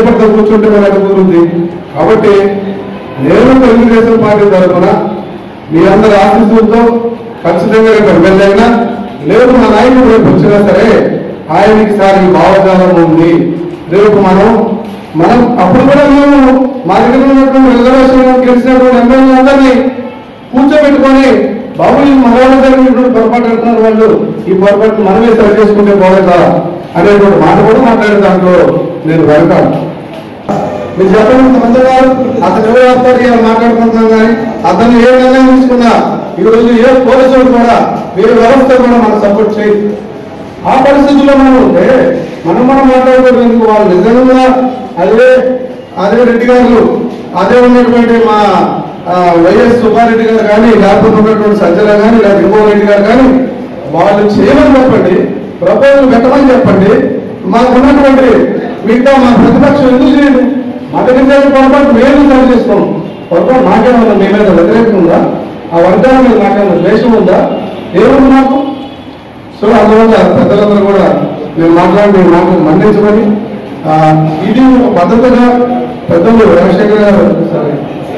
భయపడుతూ కూర్చుంటే మరి అది కుదురుంది కాబట్టి నేను తెలుగుదేశం పార్టీ తరఫున మీ అందరి ఆశీస్సులతో ఖచ్చితంగా రేపు ఎమ్మెల్యే అయినా లేదు మా నాయకుడు రేపు వచ్చినా సరే ఆయనకి సార్ ఈ భావజాలం ఉంది రేపు మనం మనం అప్పుడు కూడా మేము మా దగ్గర ఉన్నటువంటి రిజర్వేషన్ గెలిచినటువంటి ఎమ్మెల్యే అందరినీ కూర్చోబెట్టుకొని బాబు ఈ మగవాళ్ళ జరిగినటువంటి పొరపాటు అంటున్నారు వాళ్ళు ఈ పొరపాటు మనమే సరి చేసుకుంటే బాగుందా అనేటువంటి మాట కూడా మాట్లాడే దాంట్లో నేను వెళ్తాను మీరు చెప్పినంత మంది గారు అతను ఎవరు వస్తారు ఇలా మాట్లాడుకుంటున్నాం కానీ అతను ఏ నిర్ణయం తీసుకున్నా ఈ రోజు ఏ పోలీసులు కూడా ఏ వ్యవస్థ కూడా మనకు సపోర్ట్ చేయదు ఆ పరిస్థితుల్లో మనం ఉంటే మనం మనం మాట్లాడుకోవడం ఎందుకు వాళ్ళు నిజంగా అదే అదే రెడ్డి గారు అదే ఉన్నటువంటి మా ఆ, వైఎస్ సుబ్బారెడ్డి గారు కానీ లేకపోతే ఉన్నటువంటి సజ్జల కానీ లేదా ఇంకో రెడ్డి గారు కానీ వాళ్ళు చేయమని చెప్పండి ప్రపోజల్ పెట్టమని చెప్పండి మాకు ఉన్నటువంటి మిగతా మా ప్రతిపక్షం ఎందుకు చేయదు మా దగ్గర చేసే పొరపాటు మేము సరి చేసుకోం పొరపాటు మాకేమన్నా మీ మీద వ్యతిరేకం ఉందా ఆ వర్గాల మీద మాకేమన్నా ద్వేషం ఉందా ఏముంది మాకు సో అందువల్ల పెద్దలందరూ కూడా నేను మాట్లాడి మీ మాటలు మన్నించమని ఆ, ఇది ఒక పద్ధతిగా పెద్దలు రాజశేఖర్ గారు సరే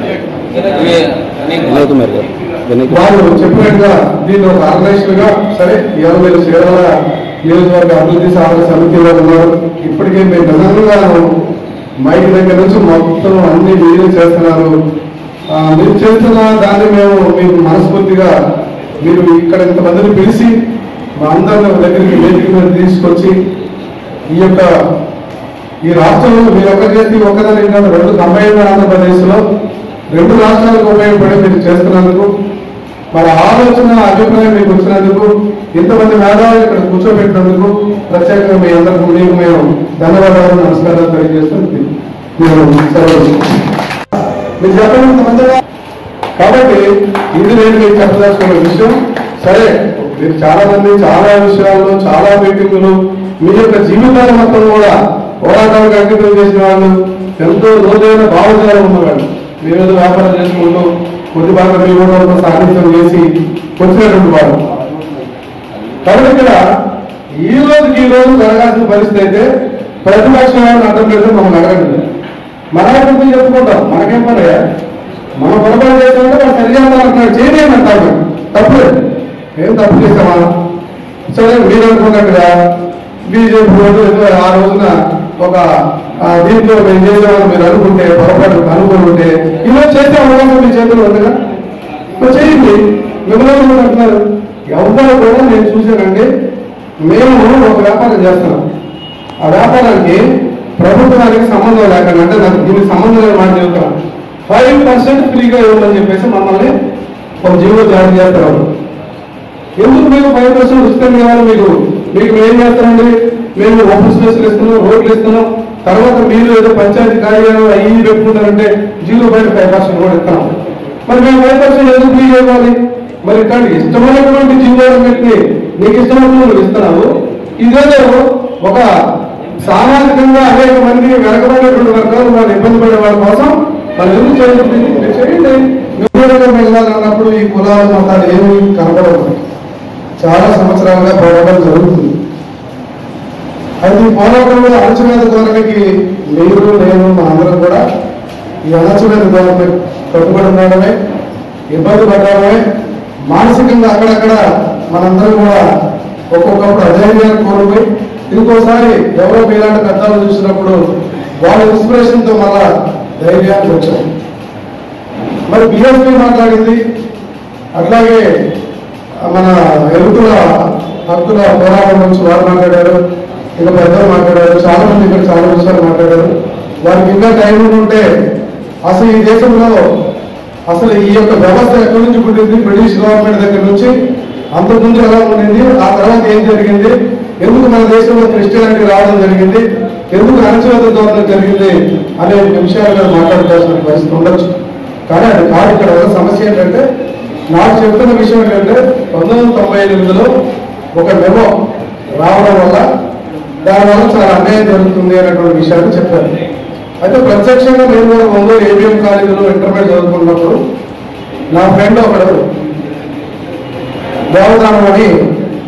వినయ్ కుమార్ గారు వినయ్ కుమార్ వాళ్ళు చెప్పినట్టుగా దీన్ని ఒక ఆర్గనైజేషన్ గా సరే ఇవాళ మీరు చీరాల నియోజకవర్గ అభివృద్ధి సాధన సమితిలో ఉన్నారు ఇప్పటికే మేము నిజంగా మైక్ దగ్గర నుంచి మొత్తం అన్ని మీరే చేస్తున్నారు ఆ, మీరు చేస్తున్న దాన్ని మేము మీకు మనస్ఫూర్తిగా మీరు ఇక్కడ ఇంతమందిని పిలిచి మా అందరిని ఒక దగ్గరికి వేదిక మీద తీసుకొచ్చి ఈ యొక్క ఈ రాష్ట్రంలో మీరు ఒక్క చేసి ఒక్కదాని కాదు రెండు కంబైన్ ఆంధ్రప్రదేశ్ లో రెండు రాష్ట్రాలకు ఉపయోగపడి మీరు చేస్తున్నందుకు మరి ఆలోచన అభిప్రాయం మీకు వచ్చినందుకు ఇంతమంది మేధావులు ఇక్కడ కూర్చోబెట్టినందుకు ప్రత్యేకంగా మీ అందరికీ మీకు మేము ధన్యవాదాలు నమస్కారాలు తెలియజేస్తుంది మీరు సెలవు మీరు చెప్పండి ఇంతమందిగా కాబట్టి ఇది నేను మీకు చెప్పదలుచుకున్న విషయం సరే మీరు చాలా మంది చాలా విషయాల్లో చాలా మీటింగులు మీ యొక్క జీవితాల మొత్తం కూడా పోరాటాలకు అంకితం చేసిన వాళ్ళు ఎంతో లోతైన భావజాలం ఉన్నవాళ్ళు మీ మీద వ్యాపారం చేసుకుంటూ కొద్ది బాగా మీ కూడా సాధించడం చేసి వచ్చినటువంటి వాళ్ళు కాబట్టి ఇక్కడ ఈ రోజుకి ఈ రోజు జరగాల్సిన పరిస్థితి అయితే ప్రతిపక్షం వాళ్ళని అర్థం పెడితే మమ్మల్ని అడగండి మన అభివృద్ధి చెప్పుకుంటాం మనకేం పని మనం పొరపాటు చేసామంటే మనం సరి చేద్దాం అంటున్నాడు చేయలేము అంటారు తప్పులేదు ఏం తప్పు చేసామా సరే మీరు అనుకున్నట్టుగా బీజేపీ రోజు ఏదో ఆ రోజున ఒక ఆ, దీంట్లో మేము చేసామని మీరు అనుకుంటే పొరపాటు అనుకుని ఉంటే ఈరోజు చేసే అవకాశం మీ చేతుల్లో ఉందిగా మరి చేయండి మిమ్మల్ని కూడా అంటున్నారు ఎవరు కూడా నేను చూశానండి మేము ఒక వ్యాపారం చేస్తున్నాం ఆ వ్యాపారానికి ప్రభుత్వానికి సంబంధం లేకుండా అంటే నాకు దీనికి సంబంధం లేని మాట చెబుతాను ఫైవ్ పర్సెంట్ ఫ్రీగా ఇవ్వమని చెప్పేసి మమ్మల్ని ఒక జీవో జారీ చేస్తారు వాళ్ళు. ఎందుకు మీకు ఫైవ్ పర్సెంట్ ఉచితం కావాలి మీకు మీకు ఏం చేస్తారండి మేము ఓపెన్ స్పేస్లు ఇస్తున్నాం రోడ్లు ఇస్తున్నాం తర్వాత మీరు ఏదో పంచాయతీ కార్యాలయం అయ్యి పెట్టుకుంటారంటే జీరో పాయింట్ ఫైవ్ పర్సెంట్ కూడా ఇస్తున్నాం మరి మేము ఫైవ్ పర్సెంట్ ఎందుకు ఫ్రీ ఇవ్వాలి మరి ఇక్కడ ఇష్టమైనటువంటి జీవోలను పెట్టి నీకు ఇష్టమైనటువంటి నువ్వు ఇస్తున్నావు ఇదేదో ఒక సామాజికంగా అనేక మంది వెనకబడినటువంటి వర్గాలు వాళ్ళు ఇబ్బంది పడే వాళ్ళ కోసం వాళ్ళు ఎందుకు చేయండి మీరు చేయండి నిర్మూలంగా వెళ్ళాలన్నప్పుడు ఈ కులాల మతాలు ఏమీ కనపడవు చాలా సంవత్సరాలుగా పోరాటం జరుగుతుంది అయితే ఈ పోరాటంలో అణచివేత ధోరణికి మీరు నేను మా అందరం కూడా ఈ అణచివేత ధోరణి కట్టుబడి ఉండడమే ఇబ్బంది పడడమే మానసికంగా అక్కడక్కడ మనందరం కూడా ఒక్కొక్కప్పుడు అధైర్యాన్ని కోల్పోయి ఇంకోసారి ఎవరో మీలాంటి పెద్దలు చూసినప్పుడు వాళ్ళ ఇన్స్పిరేషన్ తో మళ్ళా ధైర్యాన్ని వచ్చాం మరి బిఎస్పీ మాట్లాడింది అట్లాగే మన ఎరుకుల హక్కుల పోరాటం నుంచి వారు మాట్లాడారు ఇంకా పెద్దలు మాట్లాడారు చాలా మంది ఇక్కడ చాలా విషయాలు మాట్లాడారు వారికి ఇంకా టైం ఉంటే అసలు ఈ దేశంలో అసలు ఈ యొక్క వ్యవస్థ ఎక్కడి నుంచి పుట్టింది బ్రిటిష్ గవర్నమెంట్ దగ్గర నుంచి అంతకుముందు ఎలా ఉండింది ఆ తర్వాత ఏం జరిగింది ఎందుకు మన దేశంలో క్రిస్టియానిటీ రావడం జరిగింది ఎందుకు అణచివేత ధోరణి జరిగింది అనే విషయాలు మీద మాట్లాడుకోవాల్సిన పరిస్థితి ఉండొచ్చు కానీ అది కాదు ఇక్కడ ఉన్న సమస్య ఏంటంటే నాకు చెప్తున్న విషయం ఏంటంటే పంతొమ్మిది వందల తొంభై ఎనిమిదిలో ఒక మెమో రావడం వల్ల దానివల్ల చాలా అన్యాయం జరుగుతుంది అనేటువంటి విషయాన్ని చెప్పారు అయితే ప్రత్యక్షంగా నేను కూడా ఒంగోలు ఏబిఎం కాలేజీలో ఇంటర్మీడియట్ చదువుకున్నప్పుడు నా ఫ్రెండ్ ఒకడు దేవదానం అని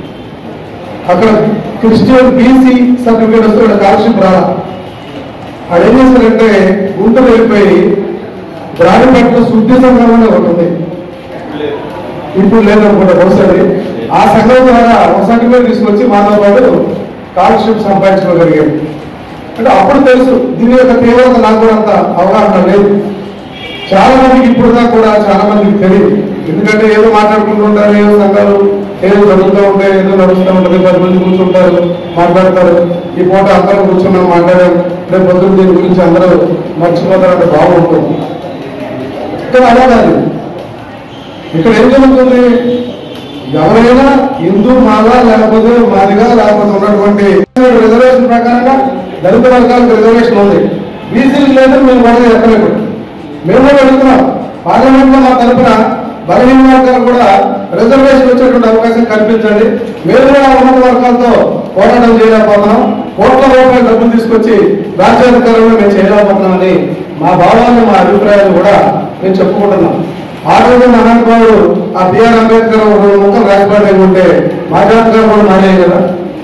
అక్కడ క్రిస్టియన్ బీసీ సర్టిఫికేట్ వస్తే స్కాలర్షిప్ రాలా ఆడు ఏం చేశారంటే గుంటూరు వెళ్ళిపోయి బ్రాడిపట్ల శుద్ధి సంఘం అని ఒకటి ఉంది ఇప్పుడు లేదనుకుంటా ఒకసారి ఆ సంఘం ద్వారా ఒక సర్టిఫికేట్ తీసుకొచ్చి మాతో పాటు స్కాలర్షిప్ సంపాదించుకోగలిగాడు అంటే అప్పుడు తెలుసు దీని యొక్క తీవ్రత నాకు కూడా అంత అవగాహన లేదు చాలా మందికి ఇప్పుడు దాకా కూడా చాలా మందికి తెలియదు ఎందుకంటే ఏదో మాట్లాడుకుంటూ ఉంటారు ఏదో సంఘాలు ఏదో జరుగుతూ ఉంటాయి ఏదో నడుస్తూ ఉంటుంది పది మంది కూర్చుంటారు మాట్లాడతారు ఈ పూట అందరం కూర్చున్నాం మాట్లాడాం రేపు పొద్దున్న దీని గురించి అందరూ మర్చిపోతారంటే బాగుంటుంది ఇక్కడ అలా కాదు ఇక్కడ ఏం జరుగుతుంది ఎవరైనా హిందూ మాదా లేకపోతే మాదిగా లేకపోతే ఉన్నటువంటి రిజర్వేషన్ ప్రకారంగా దళిత వర్గాలకు రిజర్వేషన్ ఉంది బీసీలు లేదు మేము కూడా ఎక్కలేదు మేము కూడా అడుగుతున్నాం పార్లమెంట్ లో మా తరఫున బలహీన వర్గాలకు కూడా రిజర్వేషన్ వచ్చేటువంటి అవకాశం కల్పించండి మేము కూడా ఉన్నత వర్గాలతో పోరాటం చేయలేకపోతున్నాం కోట్ల రూపాయల డబ్బులు తీసుకొచ్చి రాజ్యాధికారంలో మేము చేయలేకపోతున్నామని మా భావాలను మా అభిప్రాయాలు కూడా మేము చెప్పుకుంటున్నాం ఆ రోజు మహానుభావుడు ఆ బిఆర్ అంబేద్కర్ ఒక రెండు ముక్కలు రాజపాటు ఉంటే మాట్లాడతారు కూడా మానే కదా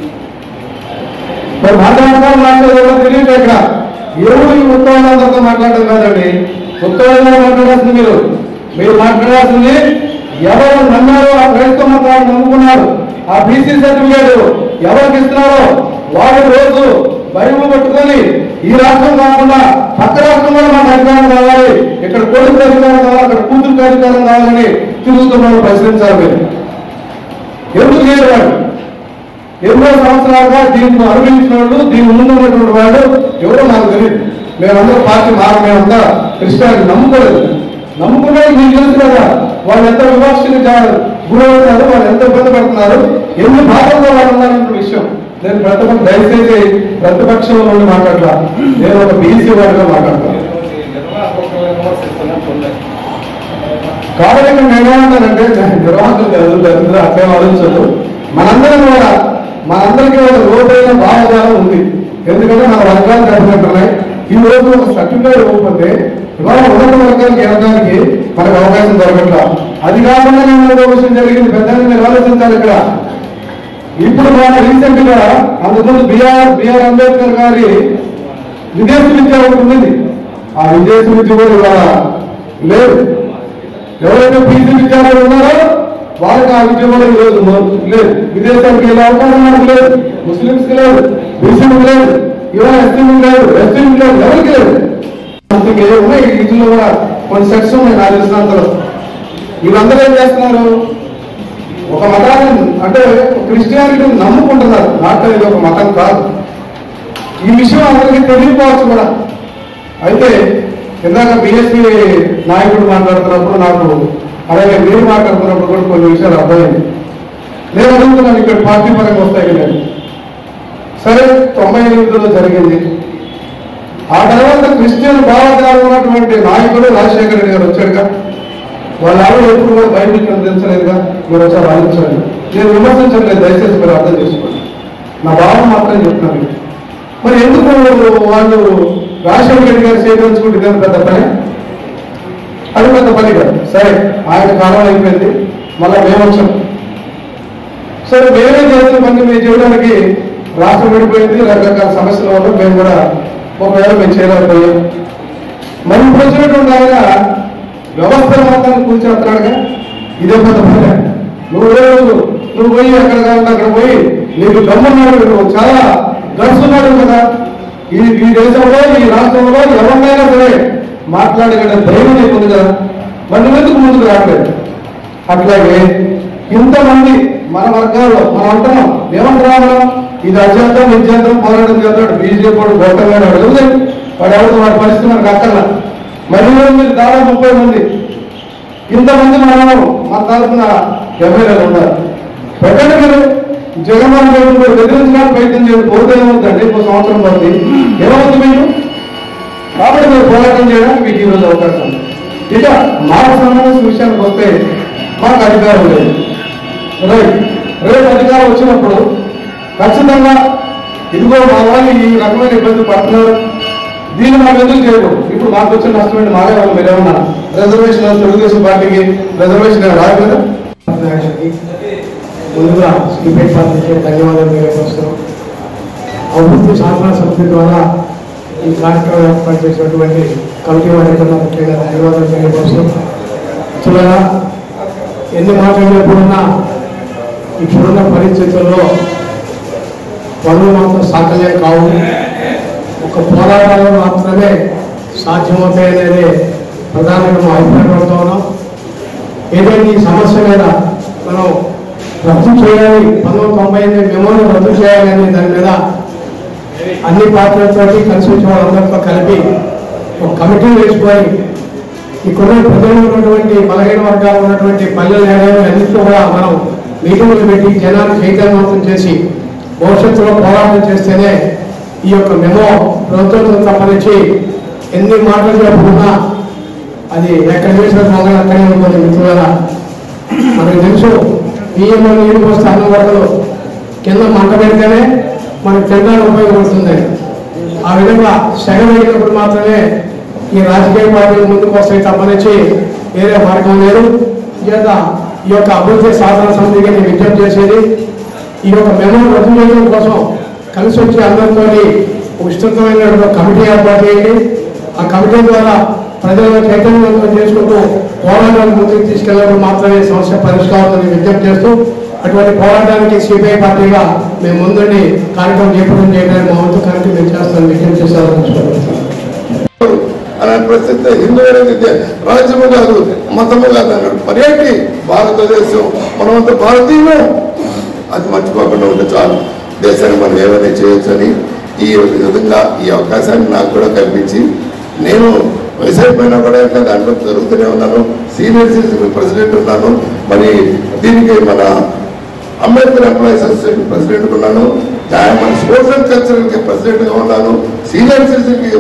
మరి మాట్లాడతారు మాట్లాడేదో తెలియదు ఇక్కడ ఎవరు ఈ ఉత్తరాలందరితో మాట్లాడడం కాదండి ఉత్తరాలంలో మాట్లాడాల్సింది మీరు మీరు మాట్లాడాల్సింది ఎవరు నమ్మారో ఆ క్రైస్తవ మతాన్ని నమ్ముకున్నారు ఆ బీసీ సర్టిఫికేట్ ఎవరికి ఇస్తున్నారో వాళ్ళు రోజు బైబుల్ పట్టుకొని ఈ రాష్ట్రం కాకుండా పక్క రాష్ట్రంలో మాకు అధికారం కావాలి ఇక్కడ కొడుకు అధికారం కావాలి అక్కడ కూతురికి అధికారం కావాలని తిరుగుతున్నారు ప్రశ్నించాలి మీరు ఎందుకు చేయరు వాడు ఎన్నో సంవత్సరాలుగా దీన్ని అనుభవించిన వాళ్ళు దీని ముందు ఉన్నటువంటి వాడు ఎవరో నాకు తెలియదు మేమందరం పార్టీ మాకు మేమంతా క్రిస్టియాని నమ్ముకోలేదు నమ్ముకునే మీకు తెలుసు కదా వాళ్ళు ఎంత వివక్షకి గురవుతున్నారు వాళ్ళు ఎంత ఇబ్బంది పడుతున్నారు ఎన్ని బాధల్లో వాళ్ళు ఉన్నారన్న విషయం నేను ప్రతిపక్ష దయచేసి ప్రతిపక్షంలో నుండి మాట్లాడలా నేను ఒక బీసీ వాడిగా మాట్లాడతాను కాబట్టి ఇక్కడ నేనేమంటానంటే నిర్వాహకులు కాదు దరిద్ర అట్లే ఆలోచించదు మనందరం కూడా మనందరికీ ఒక లోతైన భావజాలం ఉంది ఎందుకంటే మన వర్గాలు కట్టుకుంటున్నాయి ఈ రోజు ఒక సర్టిఫికేట్ ఇవ్వకపోతే ఇవాళ ఉన్నత వర్గానికి ఎదగడానికి మనకు అవకాశం దొరకట్లా అది కాకుండా నేను ఇంకో విషయం జరిగింది పెద్దగా మీరు ఆలోచించాలి ఇక్కడ ఇప్పుడు మన రీసెంట్ గా అందుకు బిఆర్ బిఆర్ అంబేద్కర్ గారి విదేశీ విద్య ఒకటి ఉంది ఆ విదేశీ విద్య కూడా ఇవాళ లేదు ఎవరైతే పీజీ విద్యార్థులు ఉన్నారో వాళ్ళకి ఆ విద్య కూడా ఈరోజు మొ- లేదు విదేశానికి వెళ్ళే అవకాశం మనకు లేదు ముస్లింస్ కి లేదు బీసీలకు లేదు ఇవాళ ఎస్టీలకు లేదు ఎస్టీలకు లేదు ఎవరికి లేదు అందుకే ఉన్నాయి వీటిలో కూడా కొన్ని సెట్స్ ఉన్నాయి నాకు తెలిసినంతలో వీళ్ళందరూ ఏం చేస్తున్నారు ఒక మతాన్ని అంటే క్రిస్టియానిటీని నమ్ముకుంటున్నారు నాకు ఇది ఒక మతం కాదు ఈ విషయం అందరికీ తెలియకపోవచ్చు కూడా అయితే ఇందాక బిఎస్పీ నాయకుడు మాట్లాడుతున్నప్పుడు నాకు అలాగే మీరు మాట్లాడుతున్నప్పుడు కూడా కొన్ని విషయాలు అర్థమైంది నేను అడుగుతున్నాను ఇక్కడ పార్టీ పరంగా వస్తాయి కదా సరే తొంభై ఎనిమిదిలో జరిగింది ఆ తర్వాత క్రిస్టియన్ భావజాలం ఉన్నటువంటి నాయకుడు రాజశేఖర రెడ్డి గారు వచ్చాడుగా వాళ్ళ ఆవిడ ఎప్పుడు కూడా బైబిల్ గ్రంథించలేదుగా మీరు ఒకసారి ఆలోచించండి నేను విమర్శించలేదు దయచేసి మీరు అర్థం చేసుకోండి నా భావం మాత్రం చెప్తున్నాను మీకు. మరి ఎందుకు వాళ్ళు రాజశేఖర రెడ్డి గారు సేకరించుకుంటే ఇదేం పెద్ద పని అది పెద్ద పని కాదు సరే ఆయన కాలం అయిపోయింది మళ్ళా మేము వచ్చాం సరే మేమే చేసిన పని మేము చేయడానికి రాష్ట్రం విడిపోయింది రకరకాల సమస్యల వల్ల మేము కూడా ఒకవేళ మేము చేయలేకపోయాం మరి ఇప్పుడు వచ్చినటువంటి ఆయన వ్యవస్థ మొత్తాన్ని కూర్చేస్తున్నాడుగా ఇదే పెద్ద పని నువ్వు రోజు నువ్వు పోయి ఎక్కడ కావాలంటే అక్కడ పోయి నీకు దమ్మున్నాడు నువ్వు చాలా గడుస్తున్నాడు కదా ఈ ఈ దేశంలో ఈ రాష్ట్రంలో ఎవరినైనా సరే మాట్లాడగల ధైర్యం నీకు ఉంది కదా మరి నువ్వెందుకు ముందుకు రావట్లేదు అట్లాగే ఇంతమంది మన వర్గాల్లో మనం అంటున్నాం ఏమంటున్నాం మనం ఇది అచేద్దాం ఇది చేద్దాం పోరాటం చేద్దాం బీజేపీ వాడు గొప్పగా అడుగుతుంది వాడు ఎవరితో వాడి పరిస్థితి మనకు అక్కర్లా మరి ఈరోజు మీరు దాదాపు ముప్పై మంది ఇంతమంది మనం మన తరఫున ఎమ్మెల్యేలు ఉన్నారు పెట్టండి మీరు జగన్మోహన్ రెడ్డి మీరు బెదిరించడానికి ప్రయత్నం చేయండి పోతే ఏమవుతుందండి ఇంకో సంవత్సరం పోతే ఏమవుతుంది మీకు కాబట్టి మీరు పోరాటం చేయడానికి మీకు ఈరోజు అవకాశం ఉంది. ఇక మాకు సంబంధించిన విషయానికి వస్తే మాకు అధికారం లేదు రైట్ రేపు అధికారం వచ్చినప్పుడు ఖచ్చితంగా ఇదిగో మా వాళ్ళు ఈ రకమైన ఇబ్బంది పడుతున్నారు దీన్ని మాకు ఎందుకు చేయకూడదు ఇప్పుడు మాకు వచ్చిన నష్టం ఏంటి మాకే వాళ్ళు మీరేమన్నా రిజర్వేషన్ తెలుగుదేశం పార్టీకి రిజర్వేషన్ ఏమైనా రాయలేదా ముందుగా డిబేట్ పార్టీకి ధన్యవాదాలు తెలియపరుస్తున్నాం అభివృద్ధి సాధన సమితి ద్వారా ఈ కార్యక్రమం ఏర్పాటు చేసినటువంటి కమిటీ వారికి కూడా ముఖ్యంగా ధన్యవాదాలు తెలియపరుస్తూ చివరగా ఎన్ని మాటలు చెప్పుకున్నా ఇప్పుడున్న పరిస్థితుల్లో పనులు మాత్రం సాధ్యం కావు ఒక పోరాటాలు మాత్రమే సాధ్యమవుతాయనేది ప్రధానంగా మా అభిప్రాయపడుతూ ఉన్నాం ఏదైతే ఈ సమస్య మీద మనం రద్దు చేయాలి పంతొమ్మిది తొంభై ఎనిమిది మెమోని రద్దు చేయాలని దాని మీద అన్ని పార్టీలతో కలిసి వచ్చిన వాళ్ళందరితో కలిపి ఒక కమిటీ వేసుకొని ఇక్కడ ప్రజలు ఉన్నటువంటి బలహీన వర్గాలు ఉన్నటువంటి పల్లెల ఏరియాలు అన్నింటిలో కూడా మనం మీటింగ్లు పెట్టి జనాలు చైతన్యవంతం చేసి భవిష్యత్తులో పోరాటం చేస్తేనే ఈ యొక్క మెమో ప్రభుత్వం తప్పనిచ్చి ఎన్ని మాటలు చెప్పుకున్నా అది ఎక్కడ చేసిన పొంగల్ అక్కడే ఉంటుంది మిత్రులారా మనకు తెలుసు బియ్యంలో నీరు పోస్తే అన్నం వరకలు కింద మంట పెడితేనే మనకు తినడానికి ఉపయోగపడుతుంది ఆ విధంగా సెగ వేగినప్పుడు మాత్రమే ఈ రాజకీయ పార్టీలు ముందుకు వస్తాయి తప్పనిచ్చి వేరే మార్గం లేదు చేత ఈ యొక్క అభివృద్ధి సాధన సమితికి నేను విజ్ఞప్తి చేసేది ఈ యొక్క మెమో రద్దు చేయడం కోసం కలిసి వచ్చి అందరితో విస్తృతమైన ఒక కమిటీ ఏర్పాటు చేయండి ఆ కమిటీ ద్వారా ప్రజలను చైతన్యవంతం చేసుకుంటూ పోరాటాన్ని ముందుకు తీసుకెళ్ళడం మాత్రమే సమస్య పరిష్కారం విజ్ఞప్తి చేస్తూ అటువంటి పోరాటానికి సిపిఐ పార్టీగా మేము ముందుండి కార్యక్రమం చేపట్టడం చేయడానికి మా వంతు కమిటీ మేము చేస్తాను విజ్ఞప్తి చేస్తాను అలాంటి పరిస్థితి హిందూ అనేది రాజ్యము కాదు మతము కాదు అన్నాడు మరి ఏంటి భారతదేశం మనమంతా భారతీయులు అది మర్చిపోకుండా ఉంటే చాలు దేశాన్ని మనం ఏమైనా చేయొచ్చని ఈ విధంగా ఈ అవకాశాన్ని నాకు కూడా కల్పించి నేను వయసు అయిపోయినా కూడా ఇంకా దాంట్లో జరుగుతూనే ఉన్నాను సీనియర్ సిటిజన్ ప్రెసిడెంట్ ఉన్నాను మరి దీనికి మన అంబేద్కర్ ఎంప్లాయీస్ అసోసియేషన్ ప్రెసిడెంట్ ఉన్నాను మన స్పోర్ట్స్ అండ్ కల్చరల్ కి ప్రెసిడెంట్ గా ఉన్నాను సీనియర్ సిటిజన్ కి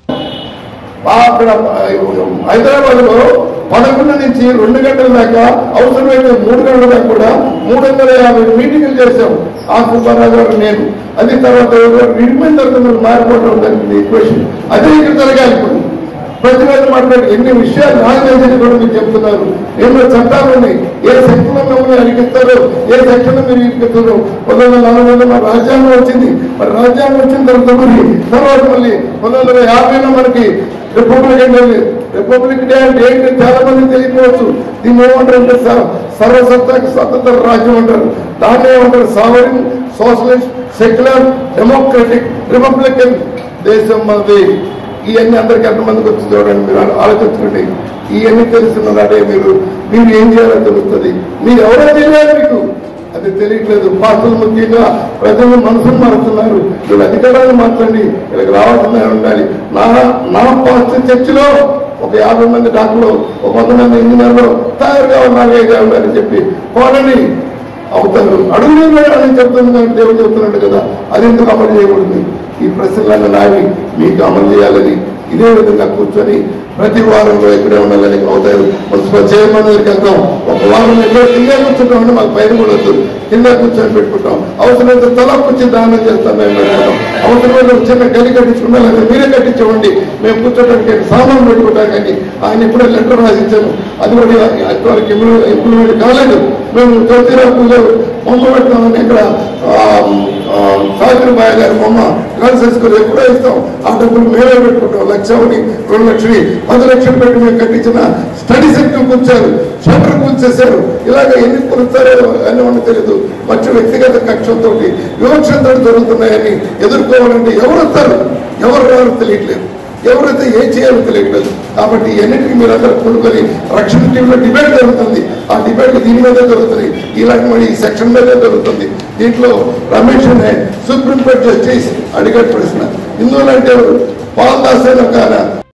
అక్కడ హైదరాబాద్ లో పదకొండు నుంచి రెండు గంటల దాకా అవసరమైతే మూడు గంటల దాకా కూడా మూడు వందల యాభై మీటింగ్లు చేశాం ఆ సుబ్బారావు గారు నేను అది తర్వాత రిటైన్ తర్వాత మీరు మారిపోవడం జరిగింది ఈక్వేషన్ అదే ఇక్కడ జరగాలి ఇప్పుడు ప్రతిరోజు మాట్లాడి ఎన్ని విషయాలు నాకు తెలిసి కూడా మీరు చెప్తున్నారు ఎన్నో చట్టాలు ఉన్నాయి ఏ సెక్షన్ మిమ్మల్ని అడిగిస్తారు ఏ సెక్షన్ మీరు ఇరికిస్తారు పంతొమ్మిది వందల నలభై వందల మన రాజ్యాంగం వచ్చింది మరి రాజ్యాంగం వచ్చిన తర్వాత మరి తర్వాత మళ్ళీ పంతొమ్మిది వందల యాభైలో మనకి రిపబ్లిక్ డే రిపబ్లిక్ డే అంటే ఏంటి చాలా మంది తెలియకపోవచ్చు దీన్ని ఏమంటారంటే స- సర్వసత్తాక స్వతంత్ర రాజ్యం అంటారు దాన్ని ఏమంటారు sovereign socialist secular democratic republican దేశం మనది ఇవన్నీ అందరికి ఎంతమందికి వచ్చి చూడండి మీరు ఆలోచించుకోండి ఇవన్నీ తెలుస్తున్నదే మీరు మీరు ఏం చేయాలో తెలుస్తుంది మీరు ఎవరో తెలియాలి మీకు అది తెలియట్లేదు పార్టీలు ముఖ్యంగా ప్రజలు మనసును మారుతున్నారు వీళ్ళు అధికారాలు మార్చండి వీళ్ళకి రావాల్సిన ఉండాలి నా నా పార్టీ చర్చిలో ఒక యాభై మంది డాక్టర్లు ఒక వంద మంది ఇంజనీర్లు తయారుగా ఉన్నారు ఏగా ఉండాలని చెప్పి కోరని అవుతారు అడుగు అని చెప్తుంది కానీ దేవుడు చెప్తున్నాడు కదా అది ఎందుకు అమలు చేయకూడదు ఈ ప్రశ్నలను నావి మీకు అమలు చేయాలని ఇదే విధంగా కూర్చొని ప్రతి వారంలో ఇక్కడే ఉండాలని అవుతారు మున్సిపల్ చైర్మన్ దగ్గరికి వెళ్తాం ఒక వారం ఎక్కడ కింద కూర్చుంటామని మాకు పైన కూడా వద్దు కింద కూర్చొని పెట్టుకుంటాం అవసరమైతే తల కూర్చి దానం చేస్తాం మేము పెట్టుకుంటాం అవసరమైతే ఒక చిన్న గది కట్టించుకుంటాం లేదా మీరే కట్టించమండి మేము కూర్చోడానికి సామాన్ పెట్టుకుంటాం కానీ ఆయన ఇప్పుడే లెటర్ రాసిచ్చాను అది కూడా ఇంతవరకు ఇంప్లిమెంట్ కాలేదు మేము తొలిరా పూజ బొమ్మ పెడతామని ఇక్కడ సాగర్ బాయ్ గారి బొమ్మ కాన్సెన్స్ ఎప్పుడో ఇస్తాం ఆ డబ్బులు మేమే పెట్టుకుంటాం లక్ష ఒకటి రెండు లక్షలు పది లక్షలు పెట్టి మేము కట్టించిన స్టడీ సెంటర్ కూర్చారు షటర్ కూర్చేశారు ఇలాగ ఎన్ని కూర్చారో అని మనకు తెలియదు మంచి వ్యక్తిగత కక్షలతో వివక్షంతో జరుగుతున్నాయని ఎదుర్కోవాలంటే ఎవరు వస్తారు ఎవరు రావాలో తెలియట్లేదు ఎవరైతే ఏం చేయాలో తెలియట్లేదు కాబట్టి ఎన్నిటికీ మీరు అందరూ కొనుక్కొని రక్షణ టీంలో డిబేట్ జరుగుతుంది ఆ డిబేట్ దీని మీదే జరుగుతుంది ఇలాంటి మరి ఈ సెక్షన్ మీదే జరుగుతుంది దీంట్లో రమేష్ అనే సుప్రీంకోర్టు జస్టిస్ అడిగే ప్రశ్న హిందువులు అంటే ఎవరు పాల్ దాస్ అని ఒక ఆయన